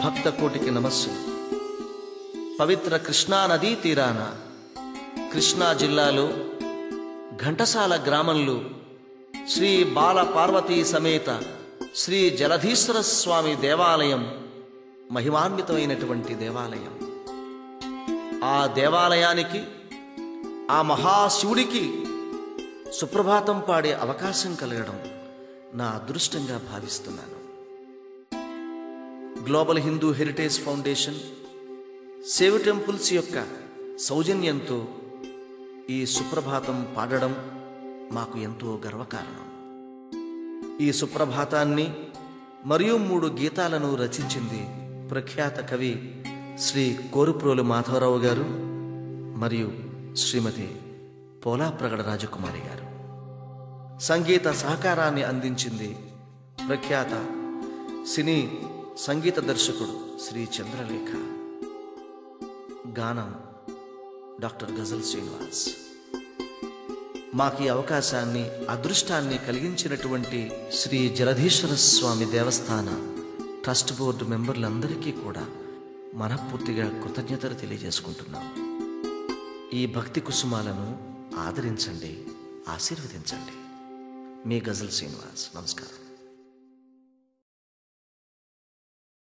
భక్త కోటికి నమస్సు పవిత్ర కృష్ణా నదీ తీరాన కృష్ణా జిల్లాలో ఘంటసాల గ్రామంలో శ్రీ బాల పార్వతీ సమేత శ్రీ జలధీశ్వర స్వామి దేవాలయం మహిమాన్వితమైనటువంటి దేవాలయం ఆ దేవాలయానికి ఆ మహాశివుడికి సుప్రభాతం పాడే అవకాశం కలగడం నా అదృష్టంగా భావిస్తున్నాను global Hindu heritage foundation save temples యొక్క సౌజన్యంతో ఈ సుప్రభాతం పాడడం మాకు ఎంతో గర్వకారణం ఈ సుప్రభాతాన్ని మరియు మూడు గీతాలను రచించింది ప్రఖ్యాత కవి శ్రీ కోరుప్రోలు మాధవరావు గారు మరియు శ్రీమతి పోలా ప్రగడ రాజకుమారి గారు సంగీత సహకారాన్ని అందించింది ప్రఖ్యాత సినీ సంగీత దర్శకుడు శ్రీ చంద్రలేఖ గానం డాక్టర్ గజల్ శ్రీనివాస్ మాకు ఈ అవకాశాన్ని అదృష్టాన్ని కలిగించినటువంటి శ్రీ జలధీశ్వర స్వామి దేవస్థాన ట్రస్ట్ బోర్డు మెంబర్లందరికీ కూడా మనఃపూర్తిగా కృతజ్ఞతలు తెలియజేసుకుంటున్నాం ఈ భక్తి కుసుమాలను ఆదరించండి ఆశీర్వదించండి మీ గజల్ శ్రీనివాస్ నమస్కారం